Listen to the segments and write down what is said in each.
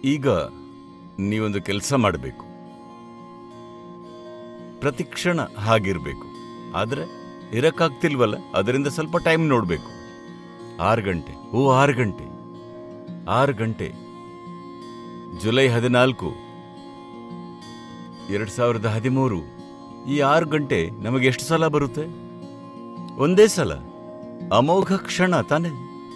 ಈಗ ನೀವೊಂದು ಕೆಲಸ ಮಾಡಬೇಕು ಪ್ರತಿಕ್ಷಣ ಹಾಗಿರ್ಬೇಕು ಆದ್ರೆ ಇರಕ್ಕಾಗ್ತಿಲ್ವಲ್ಲ ಅದರಿಂದ ಸ್ವಲ್ಪ ಟೈಮ್ ನೋಡ್ಬೇಕು ಆರು ಗಂಟೆ ಓ ಆರು ಗಂಟೆ ಆರು ಗಂಟೆ ಜುಲೈ ಹದಿನಾಲ್ಕು ಎರಡ್ ಸಾವಿರದ ಹದಿಮೂರು ಈ ಆರು ಗಂಟೆ ನಮಗೆ ಎಷ್ಟು ಸಲ ಬರುತ್ತೆ ಒಂದೇ ಸಲ ಅಮೋಘ ಕ್ಷಣ ತಾನೆ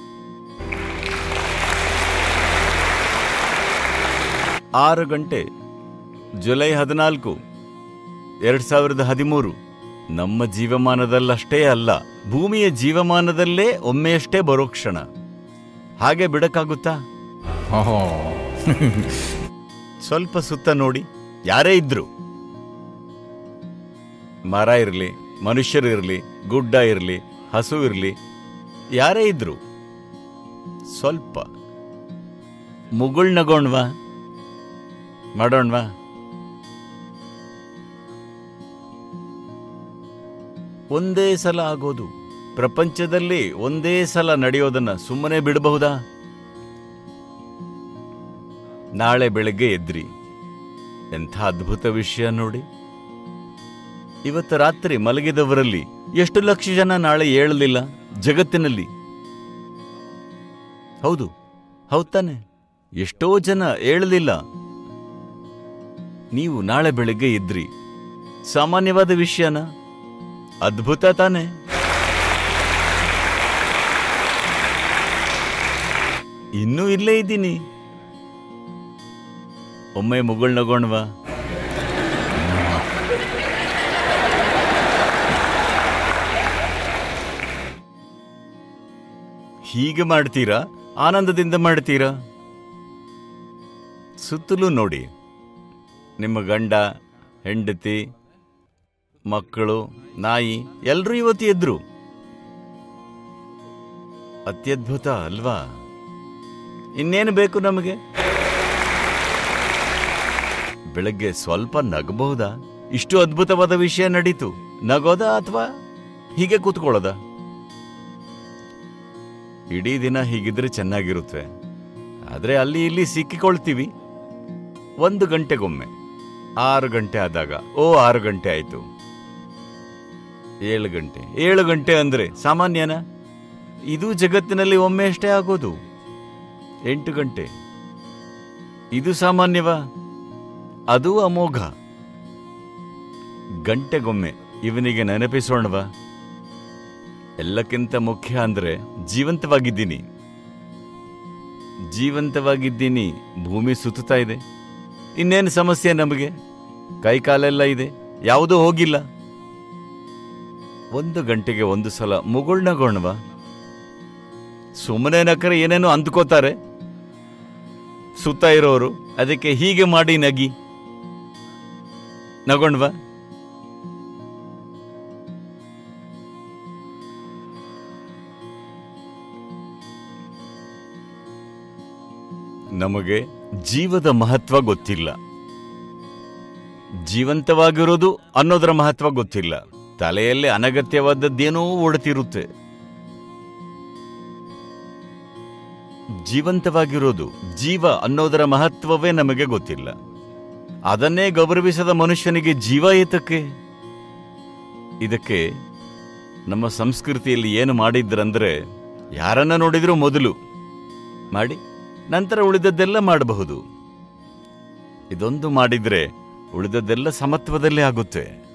ಆರು ಗಂಟೆ ಜುಲೈ ಹದಿನಾಲ್ಕು ಎರಡ್ ಸಾವಿರದ ಹದಿಮೂರು ನಮ್ಮ ಜೀವಮಾನದಲ್ಲಷ್ಟೇ ಅಲ್ಲ ಭೂಮಿಯ ಜೀವಮಾನದಲ್ಲೇ ಒಮ್ಮೆಯಷ್ಟೇ ಬರೋ ಕ್ಷಣ ಹಾಗೆ ಬಿಡಕ್ಕಾಗುತ್ತಾ ಓಹೋ ಸ್ವಲ್ಪ ಸುತ್ತ ನೋಡಿ ಯಾರೇ ಇದ್ರು ಮರ ಇರಲಿ ಮನುಷ್ಯರಿರಲಿ ಗುಡ್ಡ ಇರಲಿ ಹಸು ಇರಲಿ ಯಾರೇ ಇದ್ರು ಸ್ವಲ್ಪ ಮುಗುಳ್ನಗೋಣ್ವಾ ಮಾಡೋಣ್ವಾ ಒಂದೇ ಸಲ ಆಗೋದು ಪ್ರಪಂಚದಲ್ಲಿ ಒಂದೇ ಸಲ ನಡೆಯೋದನ್ನ ಸುಮ್ಮನೆ ಬಿಡಬಹುದಾ ನಾಳೆ ಬೆಳಗ್ಗೆ ಎದ್ರಿ ಎಂಥ ಅದ್ಭುತ ವಿಷಯ ನೋಡಿ ಇವತ್ತು ರಾತ್ರಿ ಮಲಗಿದವರಲ್ಲಿ ಎಷ್ಟು ಲಕ್ಷ ಜನ ನಾಳೆ ಏಳಲಿಲ್ಲ ಜಗತ್ತಿನಲ್ಲಿ ಹೌದು ಹೌದ್ ತಾನೆ ಎಷ್ಟೋ ಜನ ಏಳಲಿಲ್ಲ ನೀವು ನಾಳೆ ಬೆಳಗ್ಗೆ ಇದ್ರಿ ಸಾಮಾನ್ಯವಾದ ವಿಷಯನ ಅದ್ಭುತ ತಾನೆ ಇನ್ನೂ ಇಲ್ಲೇ ಇದ್ದೀನಿ ಒಮ್ಮೆ ಮುಗುಳ್ನಗೋಣ್ವಾ ಹೀಗೆ ಮಾಡ್ತೀರಾ ಆನಂದದಿಂದ ಮಾಡ್ತೀರಾ ಸುತ್ತಲೂ ನೋಡಿ ನಿಮ್ಮ ಗಂಡ ಹೆಂಡತಿ ಮಕ್ಕಳು ನಾಯಿ ಎಲ್ರೂ ಇವತ್ತು ಎದ್ರು ಅತ್ಯದ್ಭುತ ಅಲ್ವಾ ಇನ್ನೇನು ಬೇಕು ನಮಗೆ ಬೆಳಗ್ಗೆ ಸ್ವಲ್ಪ ನಗಬಹುದಾ ಇಷ್ಟು ಅದ್ಭುತವಾದ ವಿಷಯ ನಡೀತು ನಗೋದಾ ಅಥವಾ ಹೀಗೆ ಕೂತ್ಕೊಳ್ಳೋದಾ ಇಡೀ ದಿನ ಹೀಗಿದ್ರೆ ಚೆನ್ನಾಗಿರುತ್ತೆ ಆದ್ರೆ ಅಲ್ಲಿ ಇಲ್ಲಿ ಸಿಕ್ಕಿಕೊಳ್ತೀವಿ ಒಂದು ಗಂಟೆಗೊಮ್ಮೆ ಆರು ಗಂಟೆ ಆದಾಗ ಓ ಆರು ಗಂಟೆ ಆಯ್ತು ಏಳು ಗಂಟೆ ಏಳು ಗಂಟೆ ಅಂದ್ರೆ ಸಾಮಾನ್ಯನ ಇದು ಜಗತ್ತಿನಲ್ಲಿ ಒಮ್ಮೆ ಅಷ್ಟೇ ಆಗೋದು ಎಂಟು ಗಂಟೆ ಇದು ಸಾಮಾನ್ಯವಾ ಅದು ಅಮೋಘ ಗಂಟೆಗೊಮ್ಮೆ ಇವನಿಗೆ ನೆನಪಿಸೋಣವಾ ಎಲ್ಲಕ್ಕಿಂತ ಮುಖ್ಯ ಅಂದ್ರೆ ಜೀವಂತವಾಗಿದ್ದೀನಿ ಜೀವಂತವಾಗಿದ್ದೀನಿ ಭೂಮಿ ಸುತ್ತುತ್ತಾ ಇದೆ ಇನ್ನೇನು ಸಮಸ್ಯೆ ನಮಗೆ ಕೈ ಕಾಲೆಲ್ಲ ಇದೆ ಯಾವುದೂ ಹೋಗಿಲ್ಲ ಒಂದು ಗಂಟೆಗೆ ಒಂದು ಸಲ ಮುಗುಳ್ನಗೋಣವಾ ಸುಮ್ಮನೆ ನಕರೆ ಏನೇನೋ ಅಂದ್ಕೋತಾರೆ ಸುತ್ತ ಇರೋರು ಅದಕ್ಕೆ ಹೀಗೆ ಮಾಡಿ ನಗಿ ನಗೋಣ್ವಾ ನಮಗೆ ಜೀವದ ಮಹತ್ವ ಗೊತ್ತಿಲ್ಲ ಜೀವಂತವಾಗಿರೋದು ಅನ್ನೋದರ ಮಹತ್ವ ಗೊತ್ತಿಲ್ಲ ತಲೆಯಲ್ಲಿ ಅನಗತ್ಯವಾದದ್ದೇನೋ ಓಡುತ್ತಿರುತ್ತೆ ಜೀವಂತವಾಗಿರೋದು ಜೀವ ಅನ್ನೋದರ ಮಹತ್ವವೇ ನಮಗೆ ಗೊತ್ತಿಲ್ಲ ಅದನ್ನೇ ಗೌರವಿಸದ ಮನುಷ್ಯನಿಗೆ ಜೀವ ಏತಕ್ಕೆ ಇದಕ್ಕೆ ನಮ್ಮ ಸಂಸ್ಕೃತಿಯಲ್ಲಿ ಏನು ಮಾಡಿದ್ರಂದ್ರೆ ಯಾರನ್ನ ನೋಡಿದ್ರೂ ಮೊದಲು ಮಾಡಿ ನಂತರ ಉಳಿದದ್ದೆಲ್ಲ ಮಾಡಬಹುದು ಇದೊಂದು ಮಾಡಿದ್ರೆ ಉಳಿದದ್ದೆಲ್ಲ ಸಮತ್ವದಲ್ಲೇ ಆಗುತ್ತೆ